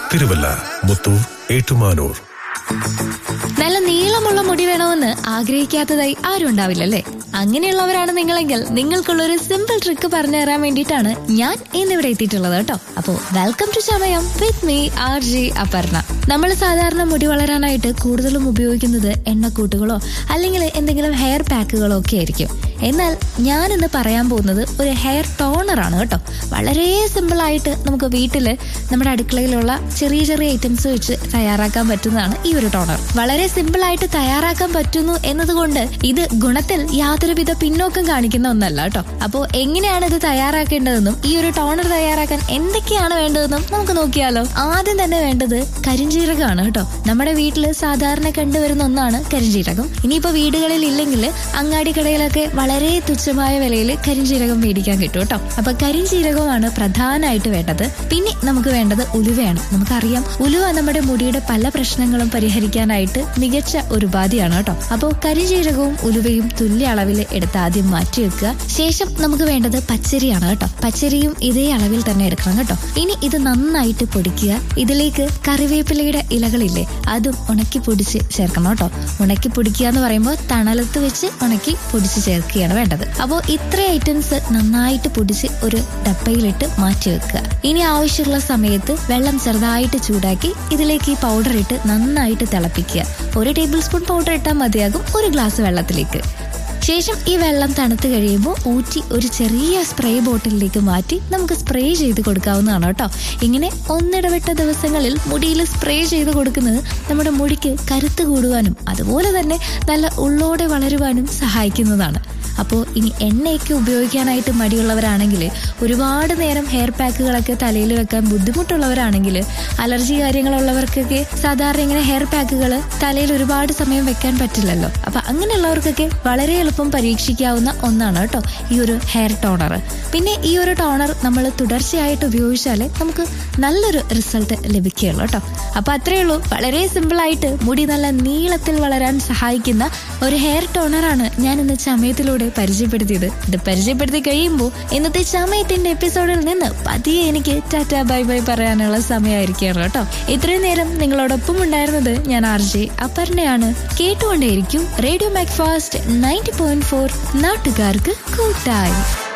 തിരുവല്ല മുത്തൂർ ഏറ്റുമാനൂർ നല്ല നീളമുള്ള മുടി വേണമെന്ന് ആഗ്രഹിക്കാത്തതായി ആരും ഉണ്ടാവില്ലല്ലേ അങ്ങനെയുള്ളവരാണ് നിങ്ങളെങ്കിൽ നിങ്ങൾക്കുള്ളൊരു സിമ്പിൾ ട്രിക്ക് പറഞ്ഞു തരാൻ വേണ്ടിയിട്ടാണ് ഞാൻ ഇന്നിവിടെ എത്തിയിട്ടുള്ളത് കേട്ടോ അപ്പോ welcome to Chamayam with me R J Aparna നമ്മൾ സാധാരണ മുടി വളരാനായിട്ട് കൂടുതലും ഉപയോഗിക്കുന്നത് എണ്ണക്കൂട്ടുകളോ അല്ലെങ്കിൽ എന്തെങ്കിലും ഹെയർ പാക്കുകളോ ഒക്കെ ആയിരിക്കും എന്നാൽ ഞാൻ ഇന്ന് പറയാൻ പോകുന്നത് ഒരു ഹെയർ ടോണർ ആണ് കേട്ടോ വളരെ സിമ്പിൾ ആയിട്ട് നമുക്ക് വീട്ടിൽ നമ്മുടെ അടുക്കളയിലുള്ള ചെറിയ ചെറിയ ഐറ്റംസ് വെച്ച് തയ്യാറാക്കാൻ പറ്റുന്നതാണ് ഈ ഒരു ടോണർ വളരെ സിമ്പിൾ ആയിട്ട് തയ്യാറാക്കാൻ പറ്റുന്നു എന്നതുകൊണ്ട് ഇത് ഗുണത്തിൽ യാതൊരുവിധ പിന്നോക്കം കാണിക്കുന്ന ഒന്നല്ല കേട്ടോ അപ്പോൾ എങ്ങനെയാണ് ഇത് തയ്യാറാക്കേണ്ടതെന്നും ഈ ഒരു ടോണർ തയ്യാറാക്കാൻ എന്തൊക്കെയാണ് വേണ്ടതെന്നും നമുക്ക് നോക്കിയാലോ ആദ്യം തന്നെ വേണ്ടത് കരിഞ്ജീരകമാണ് കേട്ടോ നമ്മുടെ വീട്ടിൽ സാധാരണ കണ്ടുവരുന്ന ഒന്നാണ് കരിഞ്ജീരകം ഇനിയിപ്പോ വീടുകളിൽ ഇല്ലെങ്കിൽ അങ്ങാടി കടയിലൊക്കെ വളരെ തുച്ഛമായ വിലയിൽ കരിഞ്ജീരകം മേടിക്കാൻ കിട്ടും കേട്ടോ അപ്പൊ കരിഞ്ജീരകമാണ് പ്രധാനമായിട്ട് വേണ്ടത് പിന്നെ നമുക്ക് വേണ്ടത് ഉലുവയാണ് നമുക്കറിയാം ഉലുവ നമ്മുടെ മുടിയുടെ പല പ്രശ്നങ്ങളും പരിഹരിക്കാനായിട്ട് മികച്ച ഒരു ഉപാധിയാണ് കേട്ടോ അപ്പോൾ കരിഞ്ജീരകവും ഉലുവയും തുല്യ അളവിൽ എടുത്ത് ആദ്യം മാറ്റി വെക്കുക ശേഷം നമുക്ക് വേണ്ടത് പച്ചരിയാണ് കേട്ടോ പച്ചരിയും ഇതേ അളവിൽ തന്നെ എടുക്കണം കേട്ടോ ഇനി ഇത് നന്നായിട്ട് പൊടിക്കുക ഇതിലേക്ക് കറിവേപ്പിലയുടെ ഇലകളില്ലേ അതും ഉണക്കി പൊടിച്ച് ചേർക്കണം കേട്ടോ ഉണക്കി പൊടിക്കുക എന്ന് പറയുമ്പോൾ തണലത്ത് വെച്ച് ഉണക്കി പൊടിച്ച് ചേർക്കുകയാണ് വേണ്ടത് അപ്പോൾ ഇത്ര ഐറ്റംസ് നന്നായിട്ട് പൊടിച്ച് ഒരു ഡപ്പയിലിട്ട് മാറ്റി വെക്കുക ഇനി ആവശ്യമുള്ള സമയത്ത് വെള്ളം ചെറുതായിട്ട് ചൂടാക്കി ഇതിലേക്ക് ഈ പൗഡർ ഇട്ട് നന്നായിട്ട് തിളപ്പിക്കുക ഒരു ടേബിൾ സ്പൂൺ പൗഡർ ഇട്ടാൽ മതിയാകും ഒരു ഗ്ലാസ് വെള്ളത്തിലേക്ക് ശേഷം ഈ വെള്ളം തണുത്ത് കഴിയുമ്പോൾ ഊറ്റി ഒരു ചെറിയ സ്പ്രേ ബോട്ടിലിലേക്ക് മാറ്റി നമുക്ക് സ്പ്രേ ചെയ്ത് കൊടുക്കാവുന്നതാണ് കേട്ടോ ഇങ്ങനെ ഒന്നിടവിട്ട ദിവസങ്ങളിൽ മുടിയിൽ സ്പ്രേ ചെയ്ത് കൊടുക്കുന്നത് നമ്മുടെ മുടിക്ക് കരുത്ത് കൂടുവാനും അതുപോലെ തന്നെ നല്ല ഉള്ളോടെ വളരുവാനും സഹായിക്കുന്നതാണ് അപ്പോൾ ഇനി എണ്ണയൊക്കെ ഉപയോഗിക്കാനായിട്ട് മടിയുള്ളവരാണെങ്കിൽ ഒരുപാട് നേരം ഹെയർ പാക്കുകളൊക്കെ തലയിൽ വെക്കാൻ ബുദ്ധിമുട്ടുള്ളവരാണെങ്കിൽ അലർജി കാര്യങ്ങളുള്ളവർക്കൊക്കെ സാധാരണ ഇങ്ങനെ ഹെയർ പാക്കുകൾ തലയിൽ ഒരുപാട് സമയം വെക്കാൻ പറ്റില്ലല്ലോ അപ്പൊ അങ്ങനെയുള്ളവർക്കൊക്കെ വളരെ എളുപ്പം പരീക്ഷിക്കാവുന്ന ഒന്നാണ് കേട്ടോ ഈ ഒരു ഹെയർ ടോണർ പിന്നെ ഈ ഒരു ടോണർ നമ്മൾ തുടർച്ചയായിട്ട് ഉപയോഗിച്ചാൽ നമുക്ക് നല്ലൊരു റിസൾട്ട് ലഭിക്കുകയുള്ളൂ കേട്ടോ അപ്പൊ അത്രയേ ഉള്ളൂ വളരെ സിമ്പിൾ ആയിട്ട് മുടി നല്ല നീളത്തിൽ വളരാൻ സഹായിക്കുന്ന ഒരു ഹെയർ ടോണറാണ് ഞാൻ ഇന്ന് ചമയത്തിലൂടെ പരിചയപ്പെടുത്തിയത് ഇത് പരിചയപ്പെടുത്തി കഴിയുമ്പോൾ ഇന്നത്തെ ചമയത്തിന്റെ എപ്പിസോഡിൽ നിന്ന് പതിയെ എനിക്ക് ടാറ്റ ബൈ ബൈ പറയാനുള്ള സമയമായിരിക്കുകയാണ് കേട്ടോ ഇത്രയും നേരം നിങ്ങളോടൊപ്പം ഉണ്ടായിരുന്നത് ഞാൻ ആർ ജെ അപർണയാണ് കേട്ടുകൊണ്ടേയിരിക്കും radio Macfast ninety point four നാട്ടുകാർക്ക് കൂട്ടായി